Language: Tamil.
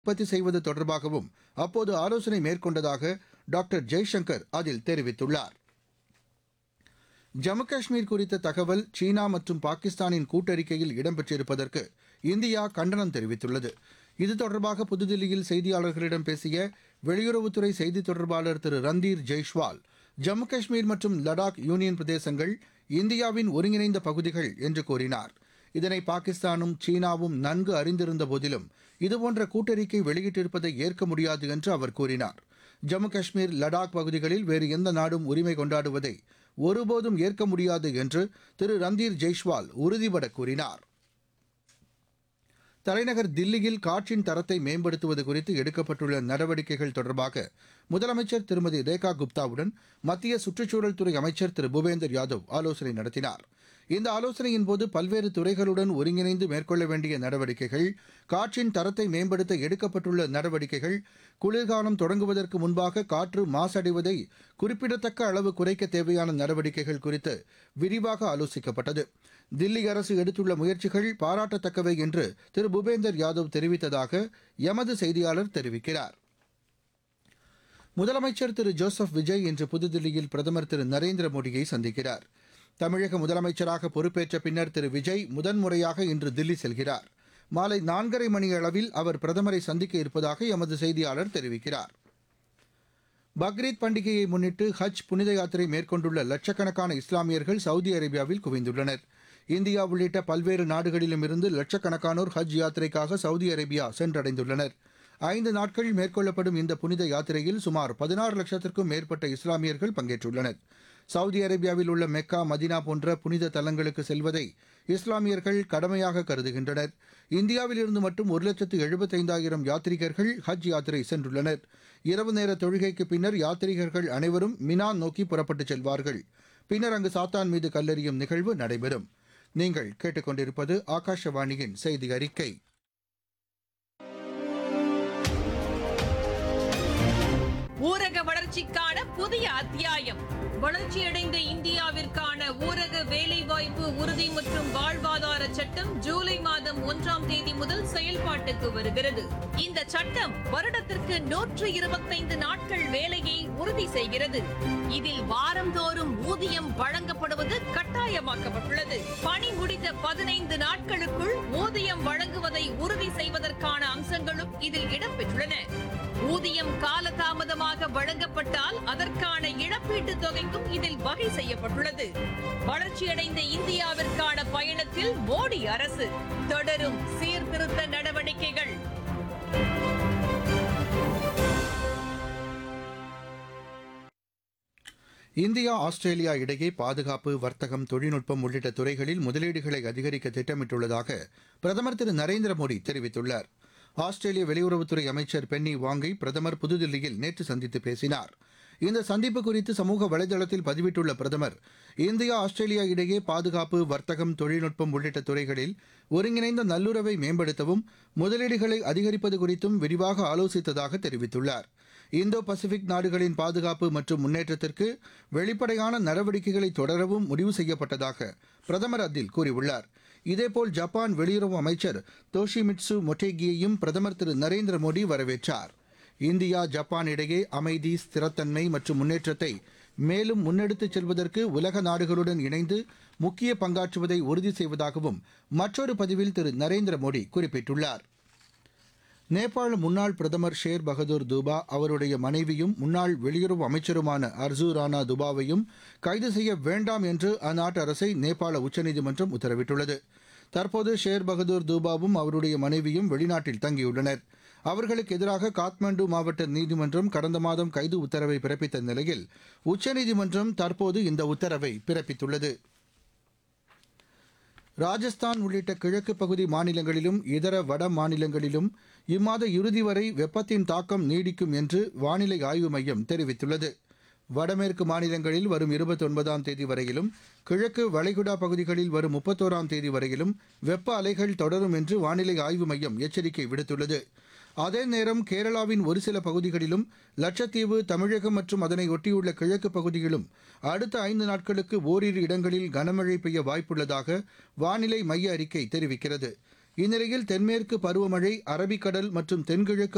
உற்பத்தி செய்வது தொடர்பாகவும் அப்போது ஆலோசனை மேற்கொண்டதாக டாக்டர் ஜெய்சங்கர் அதில் தெரிவித்துள்ளார் ஜம்மு காஷ்மீர் குறித்த தகவல் சீனா மற்றும் பாகிஸ்தானின் கூட்டறிக்கையில் இடம்பெற்றிருப்பதற்கு இந்தியா கண்டனம் தெரிவித்துள்ளது இது தொடர்பாக புதுதில்லியில் செய்தியாளர்களிடம் பேசிய வெளியுறவுத்துறை செய்தித் தொடர்பாளர் திரு ரந்தீர் ஜெய்ஷ்வால் ஜம்மு காஷ்மீர் மற்றும் லடாக் யூனியன் பிரதேசங்கள் இந்தியாவின் ஒருங்கிணைந்த பகுதிகள் என்று கூறினார் இதனை பாகிஸ்தானும் சீனாவும் நன்கு அறிந்திருந்த போதிலும் இதுபோன்ற கூட்டறிக்கை வெளியிட்டிருப்பதை ஏற்க முடியாது என்று அவர் கூறினார் ஜம்மு காஷ்மீர் லடாக் பகுதிகளில் வேறு எந்த நாடும் உரிமை கொண்டாடுவதை ஒருபோதும் ஏற்க முடியாது என்று திரு ரந்தீர் ஜெய்ஷ்வால் உறுதிபட கூறினார் தலைநகர் தில்லியில் காற்றின் தரத்தை மேம்படுத்துவது குறித்து எடுக்கப்பட்டுள்ள நடவடிக்கைகள் தொடர்பாக முதலமைச்சர் திருமதி ரேகா குப்தாவுடன் மத்திய சுற்றுச்சூழல் துறை அமைச்சர் திரு பூபேந்தர் யாதவ் ஆலோசனை நடத்தினார் இந்த ஆலோசனையின் போது பல்வேறு துறைகளுடன் ஒருங்கிணைந்து மேற்கொள்ள வேண்டிய நடவடிக்கைகள் காற்றின் தரத்தை மேம்படுத்த எடுக்கப்பட்டுள்ள நடவடிக்கைகள் குளிர்காலம் தொடங்குவதற்கு முன்பாக காற்று மாசடைவதை குறிப்பிடத்தக்க அளவு குறைக்க தேவையான நடவடிக்கைகள் குறித்து விரிவாக ஆலோசிக்கப்பட்டது தில்லி அரசு எடுத்துள்ள முயற்சிகள் பாராட்டத்தக்கவை என்று திரு பூபேந்தர் யாதவ் தெரிவித்ததாக எமது செய்தியாளர் தெரிவிக்கிறார் முதலமைச்சர் திரு ஜோசப் விஜய் இன்று புதுதில்லியில் பிரதமர் திரு நரேந்திர மோடியை சந்திக்கிறார் தமிழக முதலமைச்சராக பொறுப்பேற்ற பின்னர் திரு விஜய் முதன்முறையாக இன்று தில்லி செல்கிறார் மாலை நான்கரை மணி அளவில் அவர் பிரதமரை சந்திக்க இருப்பதாக எமது செய்தியாளர் தெரிவிக்கிறார் பக்ரீத் பண்டிகையை முன்னிட்டு ஹஜ் புனித யாத்திரை மேற்கொண்டுள்ள லட்சக்கணக்கான இஸ்லாமியர்கள் சவுதி அரேபியாவில் குவிந்துள்ளனர் இந்தியா உள்ளிட்ட பல்வேறு நாடுகளிலும் இருந்து லட்சக்கணக்கானோர் ஹஜ் யாத்திரைக்காக சவுதி அரேபியா சென்றடைந்துள்ளனர் ஐந்து நாட்கள் மேற்கொள்ளப்படும் இந்த புனித யாத்திரையில் சுமார் பதினாறு லட்சத்திற்கும் மேற்பட்ட இஸ்லாமியர்கள் பங்கேற்றுள்ளனர் சவுதி அரேபியாவில் உள்ள மெக்கா மதினா போன்ற புனித தலங்களுக்கு செல்வதை இஸ்லாமியர்கள் கடமையாக கருதுகின்றனர் இந்தியாவில் இருந்து மட்டும் ஒரு லட்சத்து எழுபத்தைந்தாயிரம் யாத்ரீகர்கள் ஹஜ் யாத்திரை சென்றுள்ளனர் இரவு நேர தொழுகைக்கு பின்னர் யாத்ரீகர்கள் அனைவரும் மினா நோக்கி புறப்பட்டுச் செல்வார்கள் பின்னர் அங்கு சாத்தான் மீது கல்லெறியும் நிகழ்வு நடைபெறும் நீங்கள் கேட்டுக்கொண்டிருப்பது ஆகாஷவாணியின் செய்தி அறிக்கை ஊரக வளர்ச்சிக்கான புதிய அத்தியாயம் வளர்ச்சியடைந்த இந்தியாவிற்கான ஊரக வேலைவாய்ப்பு உறுதி மற்றும் வாழ்வாதார சட்டம் ஜூலை மாதம் ஒன்றாம் தேதி முதல் செயல்பாட்டுக்கு வருகிறது இந்த சட்டம் வருடத்திற்கு நூற்று இருபத்தைந்து நாட்கள் வேலையை உறுதி செய்கிறது இதில் வாரந்தோறும் ஊதியம் வழங்கப்படுவது கட்டாயமாக்கப்பட்டுள்ளது பணி முடிந்த பதினைந்து நாட்களுக்குள் ஊதியம் வழங்குவதை உறுதி செய்வதற்கான அம்சங்களும் இதில் இடம்பெற்றுள்ளன ஊதியம் காலதாமதமாக வழங்கப்பட்டால் அதற்கான இழப்பீட்டுத் தொகைக்கும் இதில் வகை செய்யப்பட்டுள்ளது வளர்ச்சியடைந்த இந்தியாவிற்கான பயணத்தில் மோடி அரசு தொடரும் சீர்திருத்த நடவடிக்கைகள் இந்தியா ஆஸ்திரேலியா இடையே பாதுகாப்பு வர்த்தகம் தொழில்நுட்பம் உள்ளிட்ட துறைகளில் முதலீடுகளை அதிகரிக்க திட்டமிட்டுள்ளதாக பிரதமர் திரு நரேந்திர மோடி தெரிவித்துள்ளார் ஆஸ்திரேலிய வெளியுறவுத்துறை அமைச்சர் பென்னி வாங்கை பிரதமர் புதுதில்லியில் நேற்று சந்தித்து பேசினார் இந்த சந்திப்பு குறித்து சமூக வலைதளத்தில் பதிவிட்டுள்ள பிரதமர் இந்தியா ஆஸ்திரேலியா இடையே பாதுகாப்பு வர்த்தகம் தொழில்நுட்பம் உள்ளிட்ட துறைகளில் ஒருங்கிணைந்த நல்லுறவை மேம்படுத்தவும் முதலீடுகளை அதிகரிப்பது குறித்தும் விரிவாக ஆலோசித்ததாக தெரிவித்துள்ளார் இந்தோ பசிபிக் நாடுகளின் பாதுகாப்பு மற்றும் முன்னேற்றத்திற்கு வெளிப்படையான நடவடிக்கைகளை தொடரவும் முடிவு செய்யப்பட்டதாக பிரதமர் அதில் கூறியுள்ளார் இதேபோல் ஜப்பான் வெளியுறவு அமைச்சர் தோஷிமிட்சு மொட்டேகியையும் பிரதமர் திரு நரேந்திர மோடி வரவேற்றார் இந்தியா ஜப்பான் இடையே அமைதி ஸ்திரத்தன்மை மற்றும் முன்னேற்றத்தை மேலும் முன்னெடுத்துச் செல்வதற்கு உலக நாடுகளுடன் இணைந்து முக்கிய பங்காற்றுவதை உறுதி செய்வதாகவும் மற்றொரு பதிவில் திரு நரேந்திர மோடி குறிப்பிட்டுள்ளார் நேபாள முன்னாள் பிரதமர் ஷேர் பகதூர் துபா அவருடைய மனைவியும் முன்னாள் வெளியுறவு அமைச்சருமான அர்ஜூ ராணா துபாவையும் கைது செய்ய வேண்டாம் என்று அந்நாட்டு அரசை நேபாள உச்சநீதிமன்றம் உத்தரவிட்டுள்ளது தற்போது ஷேர் பகதூர் தூபாவும் அவருடைய மனைவியும் வெளிநாட்டில் தங்கியுள்ளனர் அவர்களுக்கு எதிராக காத்மண்டு மாவட்ட நீதிமன்றம் கடந்த மாதம் கைது உத்தரவை பிறப்பித்த நிலையில் உச்சநீதிமன்றம் தற்போது இந்த உத்தரவை பிறப்பித்துள்ளது ராஜஸ்தான் உள்ளிட்ட கிழக்கு பகுதி மாநிலங்களிலும் இதர வட மாநிலங்களிலும் இம்மாத இறுதி வரை வெப்பத்தின் தாக்கம் நீடிக்கும் என்று வானிலை ஆய்வு மையம் தெரிவித்துள்ளது வடமேற்கு மாநிலங்களில் வரும் இருபத்தொன்பதாம் தேதி வரையிலும் கிழக்கு வளைகுடா பகுதிகளில் வரும் முப்பத்தோராம் தேதி வரையிலும் வெப்ப அலைகள் தொடரும் என்று வானிலை ஆய்வு மையம் எச்சரிக்கை விடுத்துள்ளது அதே நேரம் கேரளாவின் ஒரு சில பகுதிகளிலும் லட்சத்தீவு தமிழகம் மற்றும் அதனை ஒட்டியுள்ள கிழக்கு பகுதியிலும் அடுத்த ஐந்து நாட்களுக்கு ஓரிரு இடங்களில் கனமழை பெய்ய வாய்ப்புள்ளதாக வானிலை மைய அறிக்கை தெரிவிக்கிறது இந்நிலையில் தென்மேற்கு பருவமழை அரபிக்கடல் மற்றும் தென்கிழக்கு